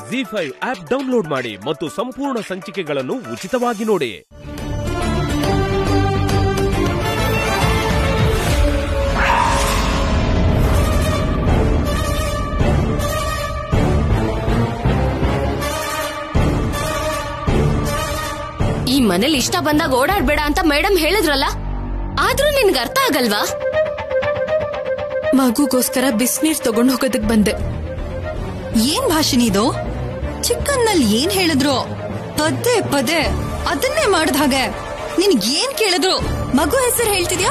G five app download ಮಾಡಿ ಮತ್ತು ಸಂಪೂರ್ಣ ಸಂಚಿಕೆಗಳನ್ನು ಉಚಿತವಾಗಿ ನೋಡಿ ಈ ಮನೇಲಿ ಇಷ್ಟ ಬಂದಾಗ ಓಡಾಡ್ಬೇಡ ಅಂತ ಮೇಡಮ್ ಹೇಳಿದ್ರಲ್ಲ ಆದ್ರೂ ನಿನ್ಗೆ ಅರ್ಥ ಆಗಲ್ವಾ ಮಗುಗೋಸ್ಕರ ಬಿಸ್ನೀರ್ ತಗೊಂಡ್ ಹೋಗೋದಕ್ ಬಂದೆ ಏನ್ ಭಾಷಿಣಿ ಇದು ಚಿಕ್ಕನ್ನಲ್ಲಿ ಏನ್ ಹೇಳಿದ್ರು ಪದೇ ಪದೇ ಅದನ್ನೇ ಮಾಡ್ದ ಹಾಗೆ ನಿನ್ಗ್ ಏನ್ ಕೇಳಿದ್ರು ಮಗು ಹೆಸರು ಹೇಳ್ತಿದ್ಯಾ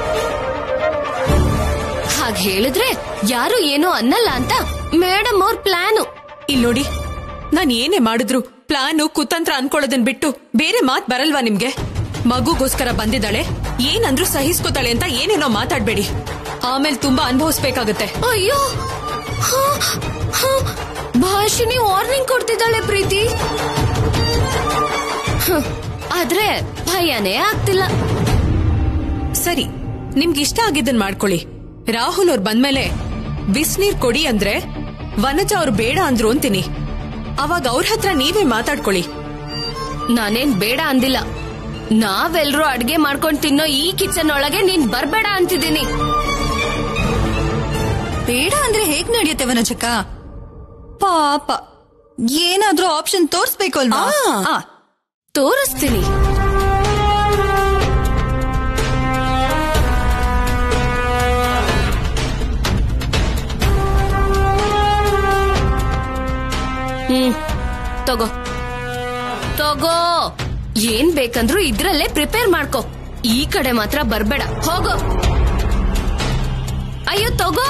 ಹಾಗ್ ಹೇಳಿದ್ರೆ ಯಾರು ಏನೋ ಅನ್ನಲ್ಲ ಅಂತ ಮೇಡಮ್ ಅವ್ರ ಪ್ಲಾನು ಇಲ್ ನೋಡಿ ನಾನ್ ಏನೇ ಮಾಡಿದ್ರು ಪ್ಲಾನು ಕುತಂತ್ರ ಅನ್ಕೊಳ್ಳೋದನ್ ಬಿಟ್ಟು ಬೇರೆ ಮಾತ್ ಬರಲ್ವಾ ನಿಮ್ಗೆ ಮಗುಗೋಸ್ಕರ ಬಂದಿದ್ದಾಳೆ ಏನಂದ್ರೂ ಸಹಿಸ್ಕೋತಾಳೆ ಅಂತ ಏನೇನೋ ಮಾತಾಡ್ಬೇಡಿ ಆಮೇಲೆ ತುಂಬಾ ಅನುಭವಿಸ್ಬೇಕಾಗತ್ತೆ ಅಯ್ಯೋ ಹ, ಹ, ಭಾಷಿಣಿ ವಾರ್ನಿಂಗ್ ಕೊಡ್ತಿದ್ದಾಳೆ ಪ್ರೀತಿ ಹ, ಆದ್ರೆ ಭಯನೇ ಆಗ್ತಿಲ್ಲ ಸರಿ ನಿಮ್ಗೆ ಇಷ್ಟ ಆಗಿದ್ದನ್ ಮಾಡ್ಕೊಳ್ಳಿ ರಾಹುಲ್ ಅವ್ರು ಬಂದ್ಮೇಲೆ ಬಿಸ್ನೀರ್ ಕೊಡಿ ಅಂದ್ರೆ ವನಜ ಅವ್ರು ಬೇಡ ಅಂದ್ರು ಅಂತೀನಿ ಅವಾಗ ಅವ್ರ ಹತ್ರ ನೀವೇ ಮಾತಾಡ್ಕೊಳ್ಳಿ ನಾನೇನ್ ಬೇಡ ಅಂದಿಲ್ಲ ನಾವೆಲ್ರೂ ಅಡ್ಗೆ ಮಾಡ್ಕೊಂಡ್ ತಿನ್ನೋ ಈ ಕಿಚನ್ ಒಳಗೆ ನೀನ್ ಬರ್ಬೇಡ ಅಂತಿದ್ದೀನಿ ಬೇಡ ಅಂದ್ರೆ ಹೇಗ್ ನಡೆಯುತ್ತೆ ವನಜಕ್ಕ ಪಾಪ ಏನಾದ್ರೂ ಆಪ್ಷನ್ ತೋರ್ಸ್ಬೇಕು ಅಲ್ವಾ ಆ, ತೋರಿಸ್ತೀನಿ ಹ್ಮ್ ತಗೋ ತಗೋ ಏನ್ ಬೇಕಂದ್ರೂ ಇದ್ರಲ್ಲೇ ಪ್ರಿಪೇರ್ ಮಾಡ್ಕೋ ಈ ಕಡೆ ಮಾತ್ರ ಬರ್ಬೇಡ ಹೋಗೋ ಅಯ್ಯೋ ತಗೋ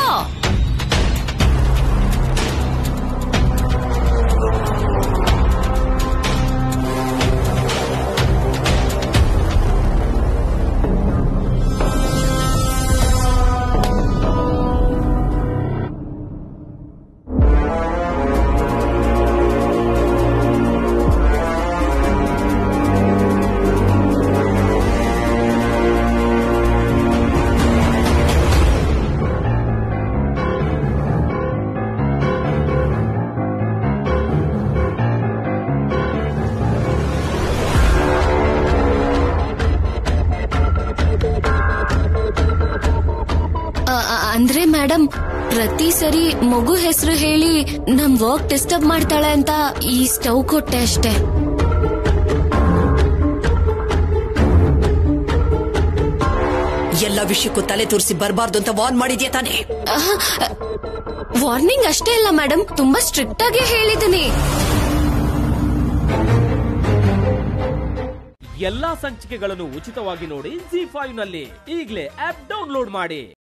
ಅ- ಅ- ಅಂದ್ರೆ ಮೇಡಮ್ ಪ್ರತಿ ಸರಿ ಮಗು ಹೆಸರು ಹೇಳಿ ನಮ್ ವರ್ಕ್ ಡಿಸ್ಟರ್ಬ್ ಮಾಡ್ತಾಳೆ ಅಂತ ಈ ಸ್ಟವ್ ಕೊಟ್ಟೆ ಅಷ್ಟೇ ಎಲ್ಲ ವಿಷಯಕ್ಕೂ ತಲೆ ತೋರಿಸಿ ಬರಬಾರ್ದು ಅಂತ ವಾರ್ನ್ ಮಾಡಿದ್ಯಾ ತಾನೇ ವಾರ್ನಿಂಗ್ ಅಷ್ಟೇ ಅಲ್ಲ ಮೇಡಮ್ ತುಂಬಾ ಸ್ಟ್ರಿಕ್ಟ್ ಆಗಿ ಹೇಳಿದ್ದೀನಿ ಎಲ್ಲಾ ಸಂಚಿಕೆಗಳನ್ನು ಉಚಿತವಾಗಿ ನೋಡಿ ಜಿ ಫೈವ್ ನಲ್ಲಿ ಈಗಲೇ ಆಪ್ ಡೌನ್ಲೋಡ್ ಮಾಡಿ